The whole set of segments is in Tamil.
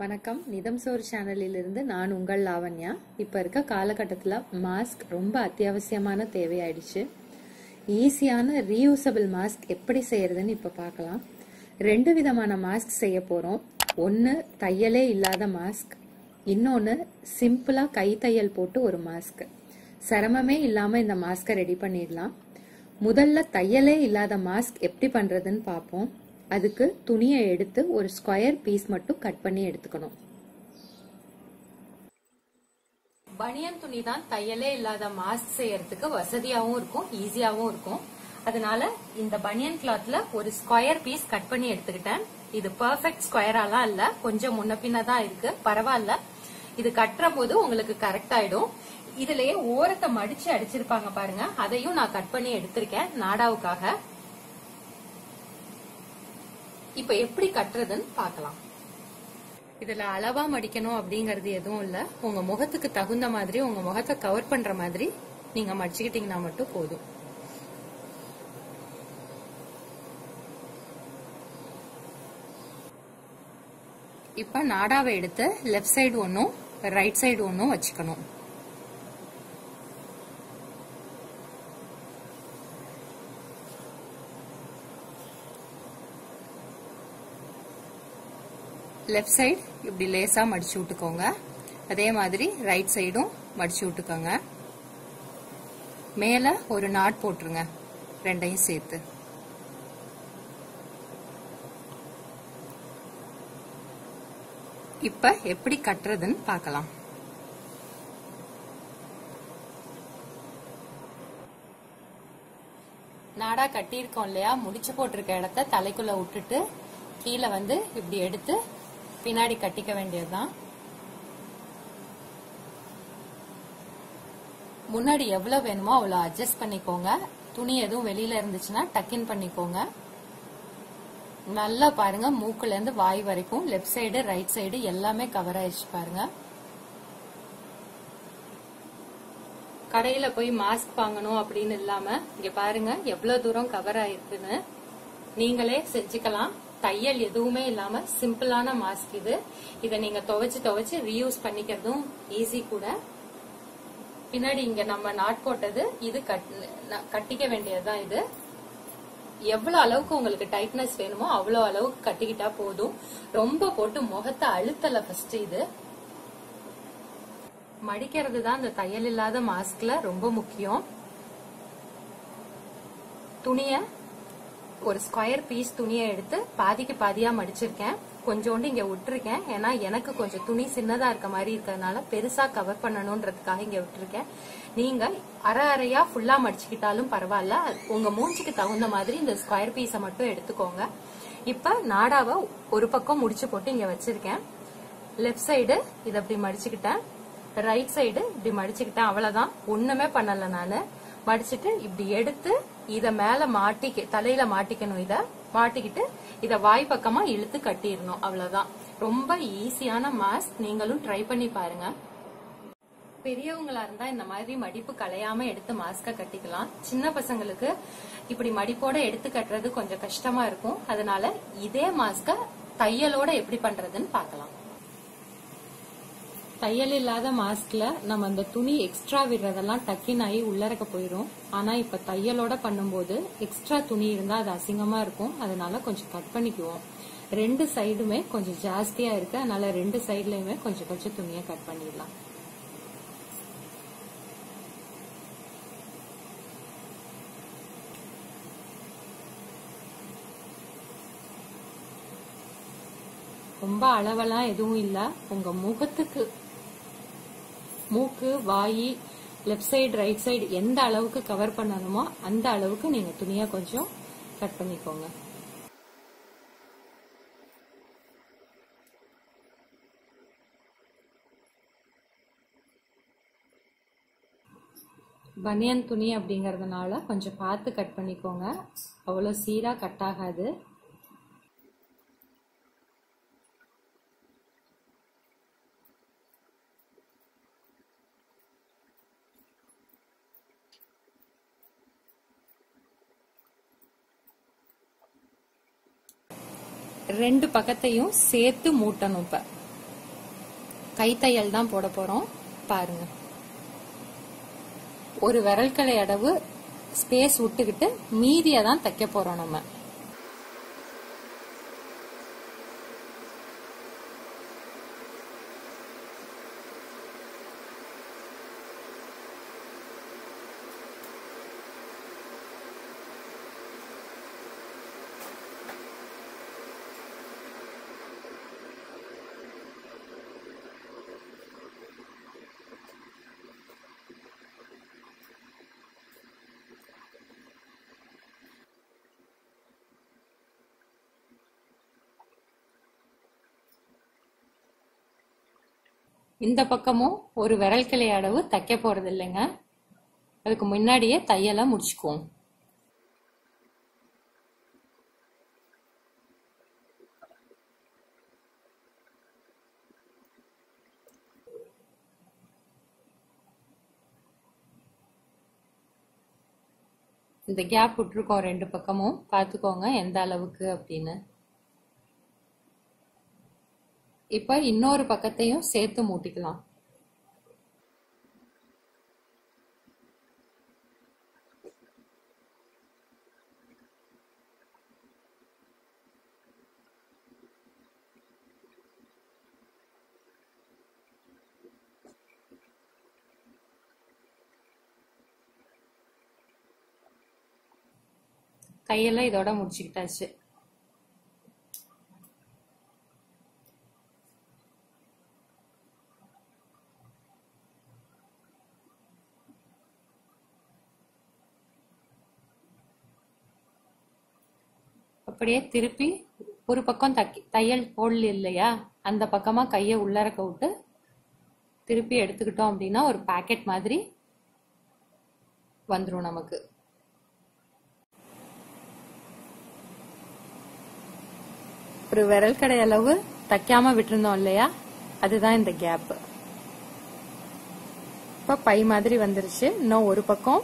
வணக்கம் நிதம் சோர் சேனலிலிருந்து நான் உங்கள் லாவண்யா இப்போ இருக்க காலகட்டத்தில் மாஸ்க் ரொம்ப அத்தியாவசியமான தேவையாயிடுச்சு ஈஸியான ரீயூசபிள் மாஸ்க் எப்படி செய்யறதுன்னு இப்போ பார்க்கலாம் ரெண்டு விதமான மாஸ்க் செய்ய போகிறோம் ஒன்று தையலே இல்லாத மாஸ்க் இன்னொன்று சிம்பிளாக கை தையல் போட்டு ஒரு மாஸ்க் சிரமமே இல்லாமல் இந்த மாஸ்கை ரெடி பண்ணிடலாம் முதல்ல தையலே இல்லாத மாஸ்க் எப்படி பண்ணுறதுன்னு பார்ப்போம் அதுக்கு துணியை எடுத்து ஒரு ஸ்கொயர் பீஸ் மட்டும் கட் பண்ணி எடுத்துக்கணும் பனியன் துணி தான் தையலே இல்லாத மாஸ்க் செய்யறதுக்கு வசதியாவும் இருக்கும் ஈஸியாவும் இருக்கும் அதனால இந்த பனியன் கிளாத்ல ஒரு ஸ்கொயர் பீஸ் கட் பண்ணி எடுத்துக்கிட்டேன் இது பெர்ஃபெக்ட் ஸ்கொயராலாம் இல்ல கொஞ்சம் முன்ன பின்ன தான் இருக்கு பரவாயில்ல இது கட்டுற போது உங்களுக்கு கரெக்ட் ஆயிடும் இதுலயே ஓரத்தை மடிச்சு அடிச்சிருப்பாங்க பாருங்க அதையும் நான் கட் பண்ணி எடுத்திருக்கேன் நாடாவுக்காக இப்ப எப்படி கட்டுறதுன்னு பார்க்கலாம் இதுல அளவா மடிக்கணும் அப்படிங்கறது எதுவும் இல்ல உங்க முகத்துக்கு தகுந்த மாதிரி உங்க முகத்தை கவர் பண்ற மாதிரி நீங்க மடிச்சுக்கிட்டீங்கன்னா மட்டும் போதும் இப்ப நாடாவை எடுத்து லெஃப்ட் சைடு ஒன்னும் ரைட் சைடு ஒன்னும் வச்சுக்கணும் லெஃப்ட் சைடு இப்படி லேசா மடிச்சு விட்டுக்கோங்க அதே மாதிரி ரைட் சைடும் மடிச்சு விட்டுக்கோங்க மேல ஒரு நாட் போட்டுருங்க ரெண்டையும் சேர்த்து இப்ப எப்படி கட்டுறதுன்னு பார்க்கலாம் நாடா கட்டியிருக்கோம் இல்லையா முடிச்சு போட்டிருக்க இடத்த தலைக்குள்ள விட்டுட்டு கீழே வந்து இப்படி எடுத்து பின்னாடி கட்டிக்க வேண்டியதுதான் முன்னாடி எவ்வளவு வேணுமோ அவ்வளவு அட்ஜஸ்ட் பண்ணிக்கோங்க துணி எதுவும் வெளியில இருந்துச்சுன்னா டக்கின் பண்ணிக்கோங்க நல்லா பாருங்க மூக்குல இருந்து வாய் வரைக்கும் லெஃப்ட் சைடு ரைட் சைடு எல்லாமே கவர் ஆயிடுச்சு பாருங்க கடையில போய் மாஸ்க் வாங்கணும் அப்படின்னு இல்லாம இங்க பாருங்க எவ்வளவு தூரம் கவர் ஆயிருக்குன்னு நீங்களே செஞ்சுக்கலாம் தையல் எதுவுமே இல்லாம சிம்பிளான மாஸ்க் இது இத நீங்க துவைச்சு துவைச்சு ரீயூஸ் பண்ணிக்கிறதும் ஈஸி கூட பின்னாடி இங்க நம்ம நாட் போட்டது இது கட்டிக்க வேண்டியதுதான் இது எவ்வளவு அளவுக்கு உங்களுக்கு டைட்னஸ் வேணுமோ அவ்வளவு அளவுக்கு கட்டிக்கிட்டா போதும் ரொம்ப போட்டு முகத்தை அழுத்தல ஃபர்ஸ்ட் இது மடிக்கிறது தான் இந்த தையல் இல்லாத மாஸ்க்ல ரொம்ப முக்கியம் துணிய ஒரு ஸ்கொயர் பீஸ் துணியை எடுத்து பாதிக்கு பாதியா மடிச்சிருக்கேன் கொஞ்சோண்டு இங்க விட்டுருக்கேன் ஏன்னா எனக்கு கொஞ்சம் துணி சின்னதா இருக்க மாதிரி இருக்கிறதுனால பெருசா கவர் பண்ணணும்ன்றதுக்காக இங்க விட்டுருக்கேன் நீங்க அரை அரையா ஃபுல்லா மடிச்சுக்கிட்டாலும் பரவாயில்ல உங்க மூஞ்சிக்கு தகுந்த மாதிரி இந்த ஸ்கொயர் பீஸை மட்டும் எடுத்துக்கோங்க இப்ப நாடாவை ஒரு பக்கம் முடிச்சு போட்டு இங்க வச்சிருக்கேன் லெஃப்ட் சைடு இதை அப்படி மடிச்சுக்கிட்டேன் ரைட் சைடு இப்படி மடிச்சுக்கிட்டேன் அவ்வளவுதான் ஒண்ணுமே பண்ணல நானு மடிச்சிட்டு இப்படி எடுத்து இத மேல மாட்டிக்க தலையில மாட்டிக்கணும் இத மாட்டிக்கிட்டு இத வாய் பக்கமா இழுத்து கட்டிடணும் அவ்வளவுதான் ரொம்ப ஈஸியான மாஸ்க் நீங்களும் ட்ரை பண்ணி பாருங்க பெரியவங்களா இருந்தா இந்த மாதிரி மடிப்பு கலையாம எடுத்து மாஸ்க கட்டிக்கலாம் சின்ன பசங்களுக்கு இப்படி மடிப்போட எடுத்து கட்டுறது கொஞ்சம் கஷ்டமா இருக்கும் அதனால இதே மாஸ்க தையலோட எப்படி பண்றதுன்னு பார்க்கலாம் தையல் இல்லாத மாஸ்க்ல நம்ம அந்த துணி எக்ஸ்ட்ரா விடுறதெல்லாம் டக்கின் ஆகி உள்ளறக்க போயிடும் ஆனா இப்ப தையலோட பண்ணும்போது எக்ஸ்ட்ரா துணி இருந்தா அது அசிங்கமா இருக்கும் அதனால கொஞ்சம் கட் பண்ணிக்குவோம் ரெண்டு சைடுமே கொஞ்சம் ஜாஸ்தியா இருக்கு அதனால ரெண்டு சைட்லயுமே கொஞ்சம் கொஞ்சம் துணியை கட் பண்ணிடலாம் ரொம்ப அளவெல்லாம் எதுவும் இல்ல உங்க முகத்துக்கு மூக்கு வாய் லெஃப்ட் சைடு ரைட் சைடு எந்த அளவுக்கு கவர் பண்ணணுமோ அந்த அளவுக்கு நீங்க துணியை கொஞ்சம் கட் பண்ணிக்கோங்க பனியன் துணி அப்படிங்கறதுனால கொஞ்சம் பார்த்து கட் பண்ணிக்கோங்க அவ்வளோ சீரா கட் ஆகாது ரெண்டு பக்கத்தையும் சேர்த்து மூட்டணும் இப்ப கைத்தையல் தான் போட போறோம் பாருங்க ஒரு விரல்களை அடவு ஸ்பேஸ் விட்டுக்கிட்டு மீதியை தான் தைக்க போறோம் நம்ம இந்த பக்கமும் ஒரு விரல் கிளை அளவு தைக்க போறது இல்லைங்க அதுக்கு முன்னாடியே தையலை முடிச்சுக்குவோம் இந்த கேப் விட்டுருக்கோம் ரெண்டு பக்கமும் பார்த்துக்கோங்க எந்த அளவுக்கு அப்படின்னு இப்ப இன்னொரு பக்கத்தையும் சேர்த்து மூட்டிக்கலாம் கையெல்லாம் இதோட முடிச்சுக்கிட்டாச்சு அப்படியே திருப்பி ஒரு பக்கம் தக்கி தையல் போடல இல்லையா அந்த பக்கமா கையை உள்ளறக்க விட்டு திருப்பி எடுத்துக்கிட்டோம் அப்படின்னா ஒரு பாக்கெட் மாதிரி வந்துரும் நமக்கு ஒரு விரல் கடை அளவு தைக்காம விட்டுருந்தோம் இல்லையா அதுதான் இந்த கேப் இப்ப பை மாதிரி வந்துருச்சு இன்னும் ஒரு பக்கம்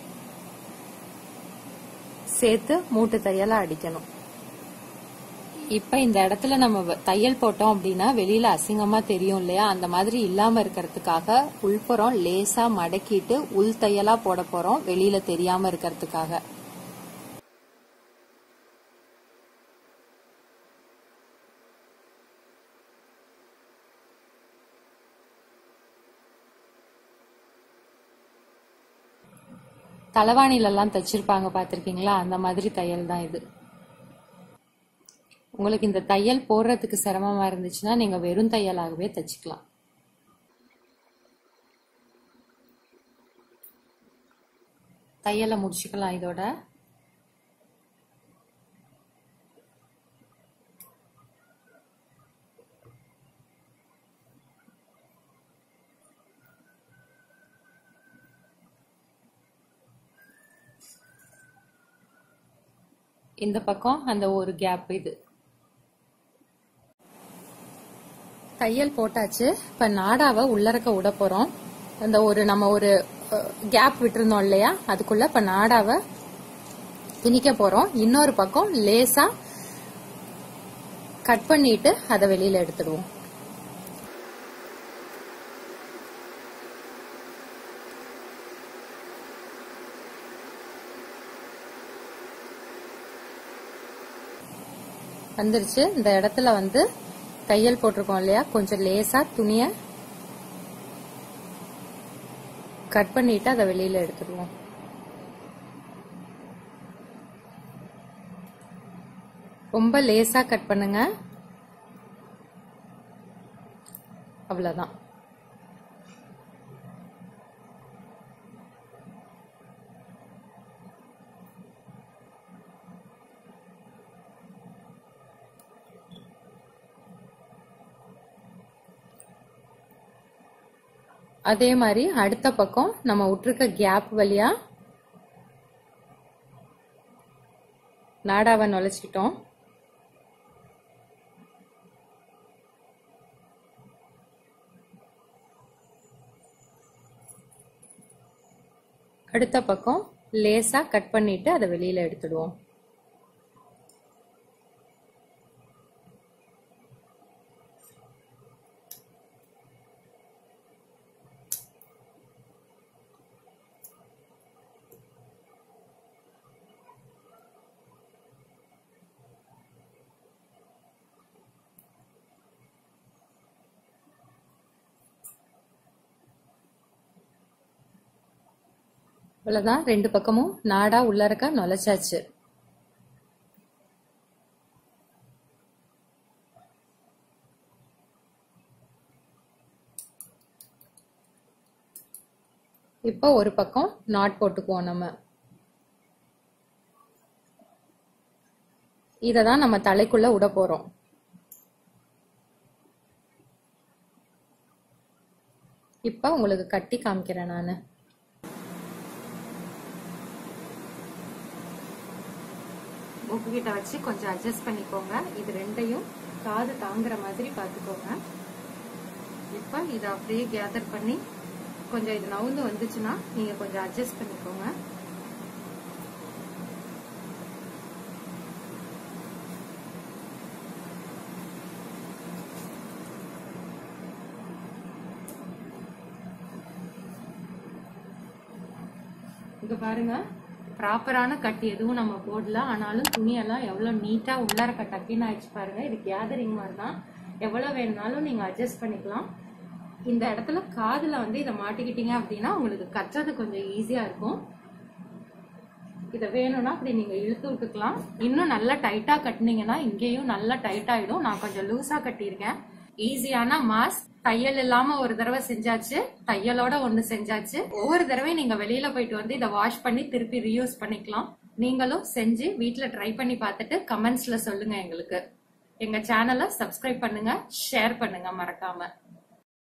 சேர்த்து மூட்டு தையலா அடிக்கணும் இப்ப இந்த இடத்துல நம்ம வ- தையல் போட்டோம் அப்படின்னா வெளியில அசிங்கமா தெரியும் இல்லையா அந்த மாதிரி இல்லாம இருக்கிறதுக்காக உள்புறம் லேசா மடக்கிட்டு உள் தையலா போட போறோம் வெளியில தெரியாம இருக்கிறதுக்காக தலவாணில எல்லாம் தச்சிருப்பாங்க பாத்திருக்கீங்களா அந்த மாதிரி தையல் தான் இது உங்களுக்கு இந்த தையல் போடுறதுக்கு சிரமமா இருந்துச்சுன்னா நீங்க வெறும் தையலாகவே தச்சுக்கலாம் தையலை முடிச்சுக்கலாம் இதோட இந்த பக்கம் அந்த ஒரு கேப் இது தையல் போட்டாச்சு இப்ப நாடாவை உள்ளறக்க விட போறோம் அந்த ஒரு நம்ம ஒரு கேப் விட்டுருந்தோம் இல்லையா அதுக்குள்ள இப்ப நாடாவை திணிக்க போறோம் இன்னொரு பக்கம் லேசா கட் பண்ணிட்டு அதை வெளியில எடுத்துடுவோம் வந்துருச்சு இந்த இடத்துல வந்து தையல் போட்டிருக்கோம் இல்லையா கொஞ்சம் லேசா துணிய கட் பண்ணிட்டு அதை வெளியில எடுத்துடுவோம் ரொம்ப லேசா கட் பண்ணுங்க அவ்வளவுதான் அதே மாதிரி அடுத்த பக்கம் நம்ம விட்டுருக்க கேப் வழியா நாடாவை நுழைச்சிட்டோம் அடுத்த பக்கம் லேசா கட் பண்ணிட்டு அதை வெளியில எடுத்துடுவோம் அவ்வளவுதான் ரெண்டு பக்கமும் நாடா உள்ளறக்க நுழைச்சாச்சு இப்போ ஒரு பக்கம் நாட் போட்டுக்குவோம் நம்ம இதை தான் நம்ம தலைக்குள்ள விட போறோம் இப்ப உங்களுக்கு கட்டி காமிக்கிறேன் நான் கிட்ட வச்சு கொஞ்சம் அட்ஜஸ்ட் பண்ணிக்கோங்க இது ரெண்டையும் காது தாங்குற மாதிரி பார்த்துக்கோங்க இப்ப இதை அப்படியே கேதர் பண்ணி கொஞ்சம் இது நவுந்து வந்துச்சுன்னா நீங்க கொஞ்சம் அட்ஜஸ்ட் பண்ணிக்கோங்க இங்க பாருங்க ப்ராப்பரான கட் எதுவும் நம்ம போடல ஆனாலும் துணியெல்லாம் எவ்வளவு நீட்டா உள்ளார டக்கின்னு ஆயிடுச்சு பாருங்க இது கேதரிங் மாதிரி தான் எவ்வளவு வேணும்னாலும் நீங்க அட்ஜஸ்ட் பண்ணிக்கலாம் இந்த இடத்துல காதுல வந்து இதை மாட்டிக்கிட்டீங்க அப்படின்னா உங்களுக்கு கட்டுறது கொஞ்சம் ஈஸியா இருக்கும் இதை வேணும்னா அப்படி நீங்க இழுத்து விட்டுக்கலாம் இன்னும் நல்லா டைட்டா கட்டினீங்கன்னா இங்கேயும் நல்லா டைட் ஆயிடும் நான் கொஞ்சம் லூசா கட்டியிருக்கேன் ஈஸியான மாஸ்க் தையல் இல்லாம ஒரு தடவை செஞ்சாச்சு தையலோட ஒண்ணு செஞ்சாச்சு ஒவ்வொரு தடவையும் நீங்க வெளியில போயிட்டு வந்து இதை வாஷ் பண்ணி திருப்பி ரீயூஸ் பண்ணிக்கலாம் நீங்களும் செஞ்சு வீட்ல ட்ரை பண்ணி பார்த்துட்டு கமெண்ட்ஸ்ல சொல்லுங்க எங்களுக்கு எங்க சேனலை சப்ஸ்கிரைப் பண்ணுங்க ஷேர் பண்ணுங்க மறக்காம